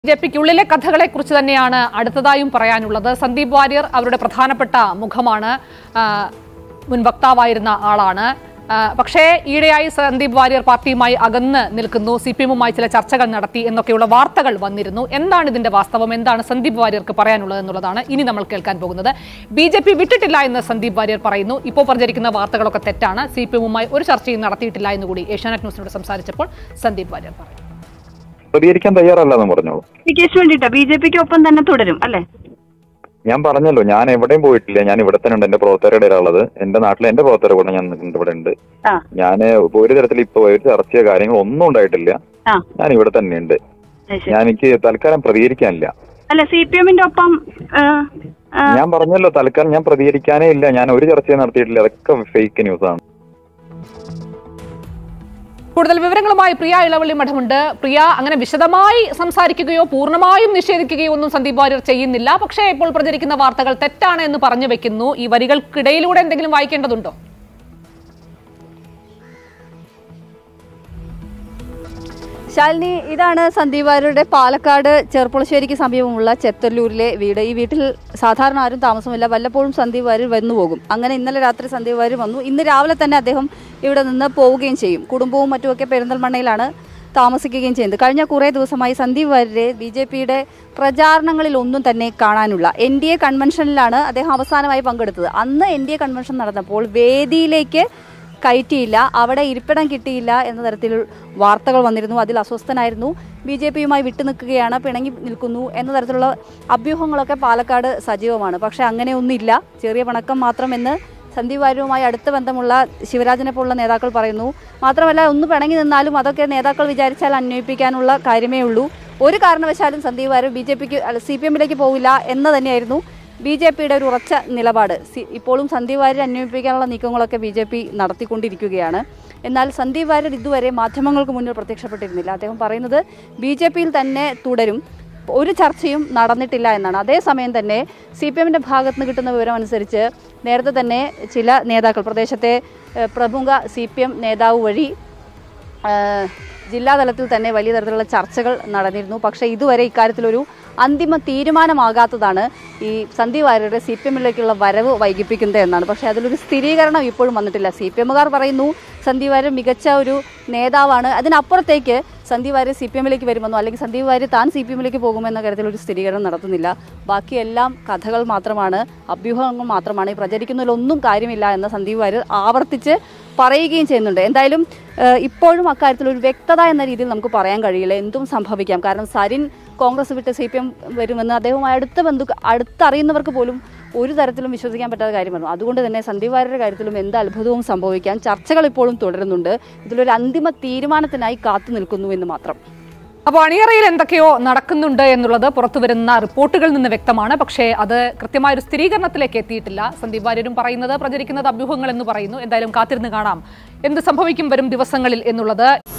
B J പിക്കുള്ളിലെ കഥകളെ കുറിച്ച് തന്നെയാണ് അടുത്തതായും പറയാനുള്ളത് സന്ദീപ് വാര്യർ അവരുടെ പ്രധാനപ്പെട്ട മുഖമാണ് ആ, മുൻ വക്താവായിരുന്ന ആളാണ് ആ, പക്ഷേ ഈയിടെയായി സന്ദീപ് വാര്യർ പാർട്ടിയുമായി അകന്ന് നിൽക്കുന്നു സി പി എമ്മുമായി ചില ചർച്ചകൾ നടത്തി എന്നൊക്കെയുള്ള വാർത്തകൾ വന്നിരുന്നു എന്താണ് ഇതിന്റെ വാസ്തവം എന്താണ് സന്ദീപ് വാര്യർക്ക് പറയാനുള്ളത് എന്നുള്ളതാണ് ഇനി നമ്മൾ കേൾക്കാൻ പോകുന്നത് ബി ജെ പി വിട്ടിട്ടില്ല എന്ന് സന്ദീപ് വാര്യർ പറയുന്നു ഇപ്പോൾ പ്രചരിക്കുന്ന വാർത്തകളൊക്കെ തെറ്റാണ് സി പി എമ്മുമായി ഒരു ചർച്ചയും നടത്തിയിട്ടില്ല എന്ന് കൂടി ഏഷ്യാനെറ്റ് ന്യൂസിനോട് സംസാരിച്ചപ്പോൾ സന്ദീപ് വാര്യർ പറഞ്ഞു പ്രതികരിക്കാൻ തയ്യാറല്ലെന്ന് പറഞ്ഞോളൂ ക്ക് വേണ്ടിട്ടാ ബി ജെ പിക്ക് ഒപ്പം തന്നെ തുടരും അല്ലെ ഞാൻ പറഞ്ഞല്ലോ ഞാൻ എവിടെയും പോയിട്ടില്ല ഞാൻ ഇവിടെ തന്നെ ഉണ്ട് എന്റെ പ്രവർത്തകരുടെ ഇടയിലുള്ളത് എന്റെ നാട്ടിലെ എന്റെ പ്രവർത്തകരുടെ കൂടെ ഞാൻ നിൽക്കുന്നുണ്ട് ഇവിടെ ഉണ്ട് ആ ഞാൻ ഒരു തരത്തിൽ ഇപ്പൊ ഒരു ചർച്ചയോ കാര്യങ്ങളോ ഒന്നും ഉണ്ടായിട്ടില്ല ആ ഞാൻ ഇവിടെ തന്നെ ഉണ്ട് അത് ശരി. ഞാൻ എനിക്ക് തൽക്കാലം പ്രതികരിക്കാനില്ല അല്ല സി പി എമ്മിന്റെ ഒപ്പം ആ, ആ, ഞാൻ പറഞ്ഞല്ലോ തൽക്കാലം ഞാൻ പ്രതികരിക്കാനേ ഇല്ല ഞാൻ ഒരു ചർച്ചയും നടത്തിയിട്ടില്ല അതൊക്കെ ഫേക്ക് ന്യൂസ് ആണ് കൂടുതൽ വിവരങ്ങളുമായി പ്രിയ ഇളവള്ളി മഠമുണ്ട് പ്രിയ അങ്ങനെ വിശദമായി സംസാരിക്കുകയോ പൂർണ്ണമായും നിഷേധിക്കുകയോ ഒന്നും സന്ദീപ് വാര്യർ ചെയ്യുന്നില്ല പക്ഷേ ഇപ്പോൾ പ്രചരിക്കുന്ന വാർത്തകൾ തെറ്റാണ് എന്ന് പറഞ്ഞു വെക്കുന്നു ഈ വരികൾക്കിടയിലൂടെ എന്തെങ്കിലും വായിക്കേണ്ടതുണ്ടോ ശാലിനി ഇതാണ് സന്ദീപ് വാര്യരുടെ പാലക്കാട് ചെർപ്പുളശ്ശേരിക്ക് സമീപമുള്ള ചെത്തല്ലൂരിലെ വീട് ഈ വീട്ടിൽ സാധാരണ ആരും താമസമില്ല വല്ലപ്പോഴും സന്ദീപ് വാര്യർ വന്നു പോകും അങ്ങനെ ഇന്നലെ രാത്രി സന്ദീപ് വാര്യർ വന്നു ഇന്ന് രാവിലെ തന്നെ അദ്ദേഹം ഇവിടെ നിന്ന് പോവുകയും ചെയ്യും കുടുംബവും മറ്റുമൊക്കെ പെരിന്തൽമണ്ണയിലാണ് താമസിക്കുകയും ചെയ്യുന്നത് കഴിഞ്ഞ കുറേ ദിവസമായി സന്ദീപ് വാര്യരെ ബി ജെ പിയുടെ പ്രചാരണങ്ങളിൽ ഒന്നും തന്നെ കാണാനുള്ള എൻ ഡി എ കൺവെൻഷനിലാണ് അദ്ദേഹം അവസാനമായി പങ്കെടുത്തത് അന്ന് എൻ ഡി എ കൺവെൻഷൻ നടന്നപ്പോൾ വേദിയിലേക്ക് കയറ്റിയില്ല അവിടെ ഇരിപ്പിടം കിട്ടിയില്ല എന്ന തരത്തിൽ വാർത്തകൾ വന്നിരുന്നു അതിൽ അസ്വസ്ഥനായിരുന്നു ബി ജെ പിയുമായി വിട്ടുനിൽക്കുകയാണ് പിണങ്ങി നിൽക്കുന്നു എന്ന തരത്തിലുള്ള അഭ്യൂഹങ്ങളൊക്കെ പാലക്കാട് സജീവമാണ് പക്ഷേ അങ്ങനെയൊന്നുമില്ല ചെറിയ പിണക്കം മാത്രമെന്ന് സന്ദീപ് വാര്യരുമായി അടുത്ത ബന്ധമുള്ള ശിവരാജനെ പോലുള്ള നേതാക്കൾ പറയുന്നു മാത്രമല്ല ഒന്ന് പിണങ്ങി നിന്നാലും അതൊക്കെ നേതാക്കൾ വിചാരിച്ചാൽ അന്വയിപ്പിക്കാനുള്ള കാര്യമേ ഉള്ളൂ ഒരു കാരണവശാലും സന്ദീപ് വാര്യർ ബി ജെ പിക്ക് സി പി എമ്മിലേക്ക് പോവില്ല എന്ന് തന്നെയായിരുന്നു ബി ജെ പിയുടെ ഒരു ഉറച്ച നിലപാട് സി- ഇപ്പോഴും സന്ദീപ് വാര്യർ അന്വയിപ്പിക്കാനുള്ള നീക്കങ്ങളൊക്കെ ബി ജെ പി നടത്തിക്കൊണ്ടിരിക്കുകയാണ് എന്നാൽ സന്ദീപ് വാര്യർ ഇതുവരെ മാധ്യമങ്ങൾക്ക് മുന്നിൽ പ്രത്യക്ഷപ്പെട്ടിരുന്നില്ല അദ്ദേഹം പറയുന്നത് ബി ജെ പിയിൽ തന്നെ തുടരും ഒരു ചർച്ചയും നടന്നിട്ടില്ല എന്നാണ് അതേസമയം തന്നെ സി പി എമ്മിൻ്റെ ഭാഗത്ത് നിന്ന് കിട്ടുന്ന വിവരം അനുസരിച്ച് നേരത്തെ തന്നെ ചില നേതാക്കൾ പ്രദേശത്തെ ഏഹ്, പ്രമുഖ സി പി എം നേതാവ് വഴി ആഹ് ജില്ലാതലത്തിൽ തന്നെ വലിയ തരത്തിലുള്ള ചർച്ചകൾ നടന്നിരുന്നു പക്ഷേ ഇതുവരെ ഇക്കാര്യത്തിലൊരു അന്തിമ തീരുമാനമാകാത്തതാണ് ഈ സന്ദീപ് വാര്യരുടെ സി പി എമ്മിലേക്കുള്ള വരവ് വൈകിപ്പിക്കുന്നത് എന്നാണ് പക്ഷേ അതിലൊരു സ്ഥിരീകരണം ഇപ്പോഴും വന്നിട്ടില്ല സി പി എമ്മുകാർ പറയുന്നു സന്ദീപ് വാര്യർ മികച്ച ഒരു നേതാവാണ് അതിനപ്പുറത്തേക്ക് സന്ദീപ് വാര്യർ സി പി എമ്മിലേക്ക് വരുമെന്നോ അല്ലെങ്കിൽ സന്ദീപ് വാര്യർ താൻ സി പി എമ്മിലേക്ക് പോകുമെന്ന കാര്യത്തിൽ ഒരു സ്ഥിരീകരണം നടത്തുന്നില്ല ബാക്കിയെല്ലാം കഥകൾ മാത്രമാണ് അഭ്യൂഹങ്ങൾ മാത്രമാണ് ഈ പ്രചരിക്കുന്നതിലൊന്നും കാര്യമില്ല എന്ന് സന്ദീപ് വാര്യർ ആവർത്തിച്ച് പറയുകയും ചെയ്യുന്നുണ്ട് എന്തായാലും ഏഹ്, ഇപ്പോഴും അക്കാര്യത്തിൽ ഒരു വ്യക്തത എന്ന രീതിയിൽ നമുക്ക് പറയാൻ കഴിയില്ല എന്തും സംഭവിക്കാം കാരണം സരിൻ കോൺഗ്രസ് വിട്ട് സി പി എം വരുമെന്ന് അദ്ദേഹവുമായി അടുത്ത ബന്ധു അടുത്തറിയുന്നവർക്ക് പോലും ഒരു തരത്തിലും വിശ്വസിക്കാൻ പറ്റാത്ത കാര്യമാണ് അതുകൊണ്ട് തന്നെ സന്ദീപ് വാര്യരുടെ കാര്യത്തിലും എന്ത് അത്ഭുതവും സംഭവിക്കാം ചർച്ചകൾ ഇപ്പോഴും തുടരുന്നുണ്ട് ഇതിലൊരു അന്തിമ തീരുമാനത്തിനായി കാത്തു നിൽക്കുന്നു എന്ന് മാത്രം അപ്പോൾ അണിയറയിൽ എന്തൊക്കെയോ നടക്കുന്നുണ്ട് എന്നുള്ളത് പുറത്തു വരുന്ന റിപ്പോർട്ടുകളിൽ നിന്ന് വ്യക്തമാണ് പക്ഷേ അത് കൃത്യമായ ഒരു സ്ഥിരീകരണത്തിലേക്ക് എത്തിയിട്ടില്ല സന്ദീപ് വാര്യരും പറയുന്നത് പ്രചരിക്കുന്നത് അഭ്യൂഹങ്ങൾ എന്ന് പറയുന്നു എന്തായാലും കാത്തിരുന്ന് കാണാം എന്ത് സംഭവിക്കും വരും ദിവസങ്ങളിൽ എന്നുള്ളത്